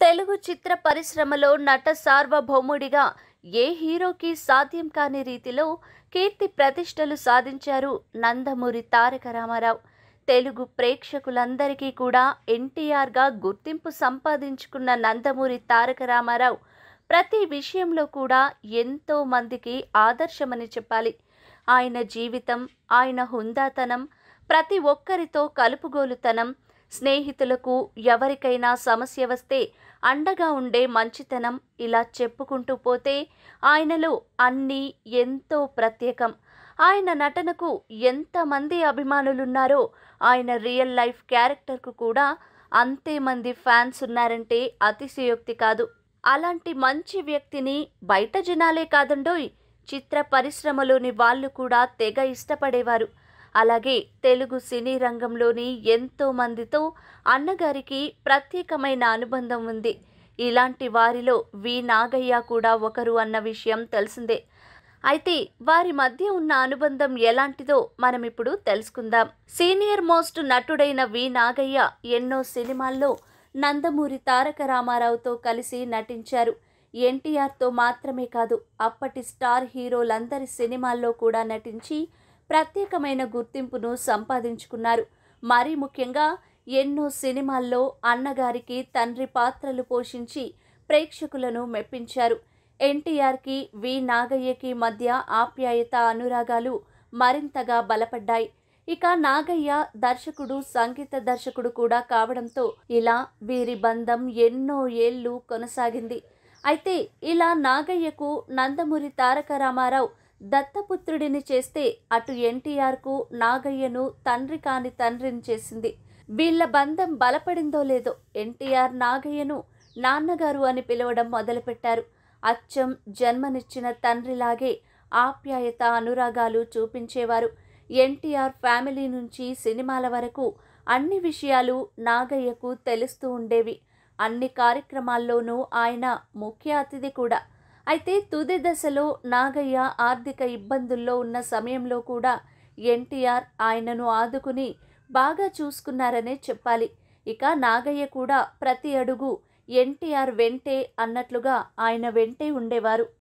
తెలుగు చిత్ర పరిశ్రమలో నట సార్వభౌముడిగా ఏ హీరోకి సాధ్యం కాని రీతిలో కీర్తి ప్రతిష్టలు సాధించారు నందమూరి తారక రామారావు తెలుగు ప్రేక్షకులందరికీ కూడా ఎన్టీఆర్గా గుర్తింపు సంపాదించుకున్న నందమూరి తారక రామారావు ప్రతి విషయంలో కూడా ఎంతో మందికి ఆదర్శమని చెప్పాలి ఆయన జీవితం ఆయన హుందాతనం ప్రతి ఒక్కరితో కలుపుగోలుతనం స్నేహితులకు ఎవరికైనా సమస్య వస్తే అండగా ఉండే మంచితనం ఇలా చెప్పుకుంటూ పోతే ఆయనలో అన్నీ ఎంతో ప్రత్యేకం ఆయన నటనకు ఎంతమంది అభిమానులున్నారో ఆయన రియల్ లైఫ్ క్యారెక్టర్కు కూడా అంతే మంది ఫ్యాన్స్ ఉన్నారంటే అతిశయోక్తి కాదు అలాంటి మంచి వ్యక్తిని బయట జనాలే కాదండోయ్ చిత్ర పరిశ్రమలోని వాళ్ళు కూడా తెగ ఇష్టపడేవారు అలాగే తెలుగు సినీ రంగంలోని ఎంతో మందితో అన్నగారికి ప్రత్యేకమైన అనుబంధం ఉంది ఇలాంటి వారిలో వి నాగయ్య కూడా ఒకరు అన్న విషయం తెలిసిందే అయితే వారి మధ్య ఉన్న అనుబంధం ఎలాంటిదో మనం ఇప్పుడు తెలుసుకుందాం సీనియర్ మోస్ట్ నటుడైన వి నాగయ్య ఎన్నో సినిమాల్లో నందమూరి తారక రామారావుతో కలిసి నటించారు ఎన్టీఆర్తో మాత్రమే కాదు అప్పటి స్టార్ హీరోలందరి సినిమాల్లో కూడా నటించి ప్రత్యేకమైన గుర్తింపును సంపాదించుకున్నారు మరీ ముఖ్యంగా ఎన్నో సినిమాల్లో అన్నగారికి తండ్రి పాత్రలు పోషించి ప్రేక్షకులను మెప్పించారు ఎన్టీఆర్కి వి నాగయ్యకి మధ్య ఆప్యాయత అనురాగాలు మరింతగా బలపడ్డాయి ఇక నాగయ్య దర్శకుడు సంగీత దర్శకుడు కూడా కావడంతో ఇలా వీరి బంధం ఎన్నో ఏళ్ళు కొనసాగింది అయితే ఇలా నాగయ్యకు నందమూరి తారక రామారావు దత్తపుత్రుడిని చేస్తే అటు ఎన్టీఆర్కు నాగయ్యను తండ్రి కాని తండ్రిని చేసింది వీళ్ళ బంధం బలపడిందో లేదో ఎన్టీఆర్ నాగయ్యను నాన్నగారు అని పిలవడం మొదలుపెట్టారు అచ్చం జన్మనిచ్చిన తండ్రిలాగే ఆప్యాయత అనురాగాలు చూపించేవారు ఎన్టీఆర్ ఫ్యామిలీ నుంచి సినిమాల వరకు అన్ని విషయాలు నాగయ్యకు తెలుస్తూ ఉండేవి అన్ని కార్యక్రమాల్లోనూ ఆయన ముఖ్య అతిథి కూడా అయితే తుది దశలో నాగయ్య ఆర్థిక ఇబ్బందుల్లో ఉన్న సమయంలో కూడా ఎన్టీఆర్ ఆయనను ఆదుకుని బాగా చూసుకున్నారనే చెప్పాలి ఇక నాగయ్య కూడా ప్రతి అడుగు ఎన్టీఆర్ వెంటే అన్నట్లుగా ఆయన వెంటే ఉండేవారు